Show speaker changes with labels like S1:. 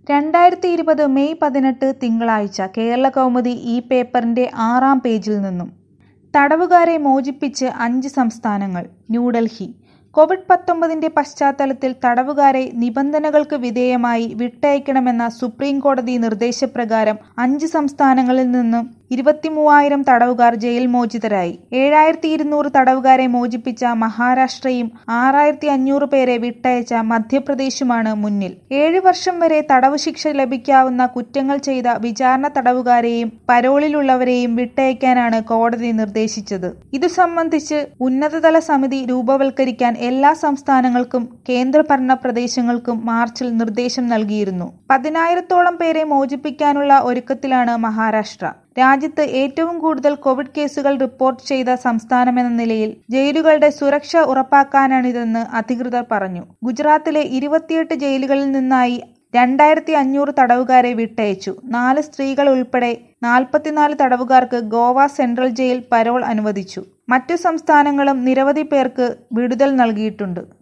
S1: രണ്ടായിരത്തി ഇരുപത് മെയ് പതിനെട്ട് തിങ്കളാഴ്ച കേരളകൗമുദി ഈ പേപ്പറിന്റെ ആറാം പേജിൽ നിന്നും തടവുകാരെ മോചിപ്പിച്ച് അഞ്ച് സംസ്ഥാനങ്ങൾ ന്യൂഡൽഹി കോവിഡ് പത്തൊമ്പതിന്റെ പശ്ചാത്തലത്തിൽ തടവുകാരെ നിബന്ധനകൾക്ക് വിധേയമായി വിട്ടയക്കണമെന്ന സുപ്രീം കോടതി നിർദ്ദേശപ്രകാരം അഞ്ച് സംസ്ഥാനങ്ങളിൽ നിന്നും ഇരുപത്തിമൂവായിരം തടവുകാർ ജയിൽ മോചിതരായി ഏഴായിരത്തി ഇരുന്നൂറ് തടവുകാരെ മോചിപ്പിച്ച മഹാരാഷ്ട്രയും ആറായിരത്തി അഞ്ഞൂറ് പേരെ വിട്ടയച്ച മധ്യപ്രദേശുമാണ് മുന്നിൽ ഏഴ് വർഷം വരെ തടവ് ശിക്ഷ ലഭിക്കാവുന്ന കുറ്റങ്ങൾ ചെയ്ത വിചാരണ തടവുകാരെയും പരോളിലുള്ളവരെയും വിട്ടയക്കാനാണ് കോടതി നിർദ്ദേശിച്ചത് ഇതു സംബന്ധിച്ച് ഉന്നതതല സമിതി രൂപവൽക്കരിക്കാൻ എല്ലാ സംസ്ഥാനങ്ങൾക്കും കേന്ദ്രഭരണ പ്രദേശങ്ങൾക്കും മാർച്ചിൽ നിർദ്ദേശം നൽകിയിരുന്നു പതിനായിരത്തോളം പേരെ മോചിപ്പിക്കാനുള്ള ഒരുക്കത്തിലാണ് മഹാരാഷ്ട്ര രാജ്യത്ത് ഏറ്റവും കൂടുതൽ കോവിഡ് കേസുകൾ റിപ്പോർട്ട് ചെയ്ത സംസ്ഥാനമെന്ന നിലയിൽ ജയിലുകളുടെ സുരക്ഷ ഉറപ്പാക്കാനാണിതെന്ന് അധികൃതർ പറഞ്ഞു ഗുജറാത്തിലെ ഇരുപത്തിയെട്ട് ജയിലുകളിൽ നിന്നായി രണ്ടായിരത്തി അഞ്ഞൂറ് തടവുകാരെ വിട്ടയച്ചു നാല് സ്ത്രീകൾ ഉൾപ്പെടെ നാൽപ്പത്തിനാല് തടവുകാർക്ക് ഗോവ സെൻട്രൽ ജയിൽ പരോൾ അനുവദിച്ചു മറ്റു സംസ്ഥാനങ്ങളും നിരവധി പേർക്ക് വിടുതൽ നൽകിയിട്ടുണ്ട്